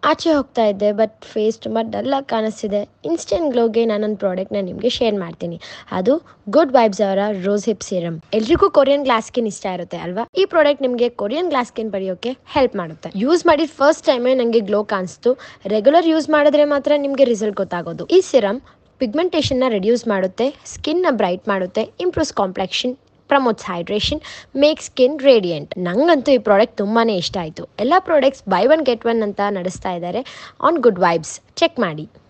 ಆಚೆ ಹೋಗ್ತಾ ಇದ್ದೆ ಬಟ್ ಫೇಸ್ ತುಂಬ ಡಲ್ಲಾಗಿ ಕಾಣಿಸ್ತಿದೆ ಇನ್ಸ್ಟೆಂಟ್ ಗ್ಲೋಗೆ ನಾನೊಂದು ಪ್ರಾಡಕ್ಟ್ನ ನಿಮಗೆ ಶೇರ್ ಮಾಡ್ತೀನಿ ಅದು ಗುಡ್ ವೈಬ್ಸ್ ಅವರ ರೋಸ್ ಹಿಪ್ ಸೀರಮ್ ಎಲ್ರಿಗೂ ಕೊರಿಯನ್ ಗ್ಲಾಸ್ ಸ್ಕಿನ್ ಇಷ್ಟ ಇರುತ್ತೆ ಅಲ್ವಾ ಈ ಪ್ರಾಡಕ್ಟ್ ನಿಮಗೆ ಕೊರಿಯನ್ ಗ್ಲಾಸ್ ಸ್ಕಿನ್ ಪಡೆಯೋಕೆ ಹೆಲ್ಪ್ ಮಾಡುತ್ತೆ ಯೂಸ್ ಮಾಡಿದ ಫಸ್ಟ್ ಟೈಮೇ ನನಗೆ ಗ್ಲೋ ಕಾಣಿಸ್ತು ರೆಗ್ಯುಲರ್ ಯೂಸ್ ಮಾಡಿದ್ರೆ ಮಾತ್ರ ನಿಮಗೆ ರಿಸಲ್ಟ್ ಗೊತ್ತಾಗೋದು ಈ ಸಿರಮ್ ಪಿಗ್ಮೆಂಟೇಷನ್ನ ರಿಡ್ಯೂಸ್ ಮಾಡುತ್ತೆ ಸ್ಕಿನ್ನ ಬ್ರೈಟ್ ಮಾಡುತ್ತೆ improves complexion promotes hydration make skin radiant ನಂಗಂತೂ ಈ ಪ್ರಾಡಕ್ಟ್ ತುಂಬಾ ಇಷ್ಟ ಆಯಿತು ಎಲ್ಲ products buy one get one ಅಂತ ನಡೆಸ್ತಾ ಇದ್ದಾರೆ ಆನ್ ಗುಡ್ ವೈಬ್ಸ್ ಚೆಕ್ ಮಾಡಿ